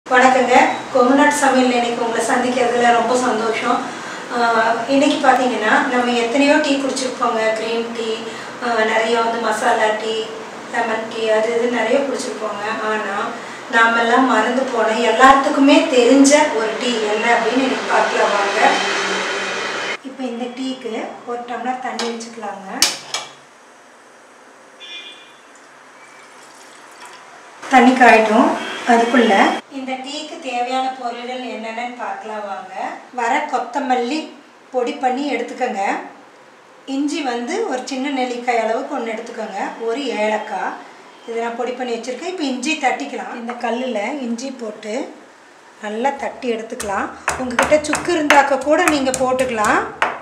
வணக்கங்க கொங்குநாட் சமையல் இன்னைக்கு உங்களை சந்திக்கிறதுல ரொம்ப சந்தோஷம் ஆஹ் இன்னைக்கு பார்த்தீங்கன்னா நம்ம எத்தனையோ டீ குடிச்சிருப்போங்க க்ரீன் டீ நிறைய வந்து மசாலா டீ லெமன் டீ அது இது நிறைய குடிச்சிருப்போங்க ஆனால் நாமெல்லாம் மறந்து போன எல்லாத்துக்குமே தெரிஞ்ச ஒரு டீ என்ன அப்படின்னு இன்னைக்கு பார்க்கலாம் வாங்க இப்போ இந்த டீக்கு ஒரு டம்ளர் தண்ணி வச்சுக்கலாங்க தண்ணி காயட்டும் அதுக்குள்ள இந்த டீக்கு தேவையான பொருள்கள் என்னென்னு பார்க்கலாம் வாங்க வர கொத்தமல்லி பொடி பண்ணி எடுத்துக்கோங்க இஞ்சி வந்து ஒரு சின்ன நெல்லிக்காய் அளவுக்கு ஒன்று எடுத்துக்கோங்க ஒரு ஏலக்காய் இதை நான் பொடி பண்ணி வச்சுருக்கேன் இப்போ இஞ்சி தட்டிக்கலாம் இந்த கல்லில் இஞ்சி போட்டு நல்லா தட்டி எடுத்துக்கலாம் உங்ககிட்ட சுக்கு இருந்தாக்க கூட நீங்கள் போட்டுக்கலாம்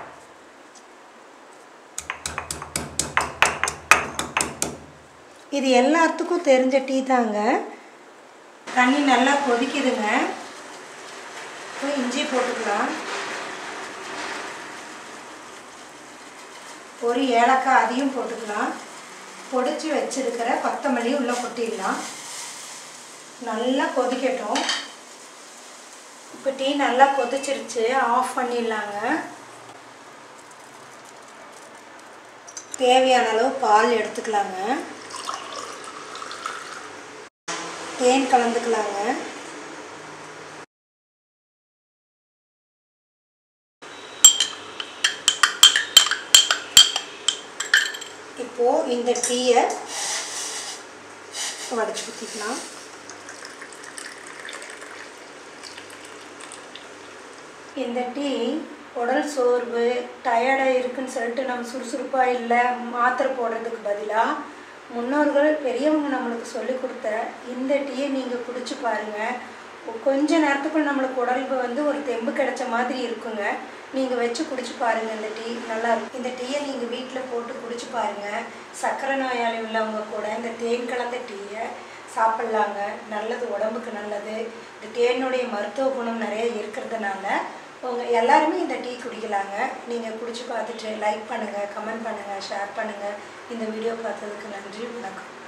இது எல்லாத்துக்கும் தெரிஞ்ச டீ தாங்க தண்ணி நல்லா கொதிக்குதுங்க இப்போ இஞ்சி போட்டுக்கலாம் ஒரு ஏலக்காய் அதையும் போட்டுக்கலாம் பொடிச்சு வச்சிருக்கிற கொத்தமல்லி உள்ளே கொட்டிடலாம் நல்லா கொதிக்கட்டும் இப்போ டீ நல்லா கொதிச்சிருச்சு ஆஃப் பண்ணிடலாங்க தேவையான அளவு பால் எடுத்துக்கலாங்க தேன் கலந்துக்கலாங்க இப்போ இந்த டீயை வடிச்சு ஊற்றிக்கலாம் இந்த டீ உடல் சோர்வு டயர்டாக இருக்குன்னு சொல்லிட்டு நம்ம சுறுசுறுப்பாக இல்லை மாத்திரை போடுறதுக்கு பதிலாக முன்னோர்கள் பெரியவங்க நம்மளுக்கு சொல்லி கொடுத்த இந்த டீயை நீங்கள் குடிச்சு பாருங்கள் கொஞ்ச நேரத்துக்குள்ள நம்மளுக்கு உடலுக்கு வந்து ஒரு தெம்பு கிடைச்ச மாதிரி இருக்குங்க நீங்கள் வச்சு குடிச்சு பாருங்கள் இந்த டீ நல்லா இருக்கும் இந்த டீயை நீங்கள் வீட்டில் போட்டு குடிச்சு பாருங்கள் சர்க்கரை நோயாளி உள்ளவங்க கூட இந்த தேன் கலந்த டீயை சாப்பிட்லாங்க நல்லது உடம்புக்கு நல்லது இந்த தேனுடைய மருத்துவ குணம் நிறைய இருக்கிறதுனால உங்கள் எல்லாருமே இந்த டீ குடிக்கலாங்க நீங்கள் குடிச்சு பார்த்துட்டு லைக் பண்ணுங்கள் கமெண்ட் பண்ணுங்கள் ஷேர் பண்ணுங்கள் இந்த வீடியோ பார்த்ததுக்கு நன்றி வணக்கம்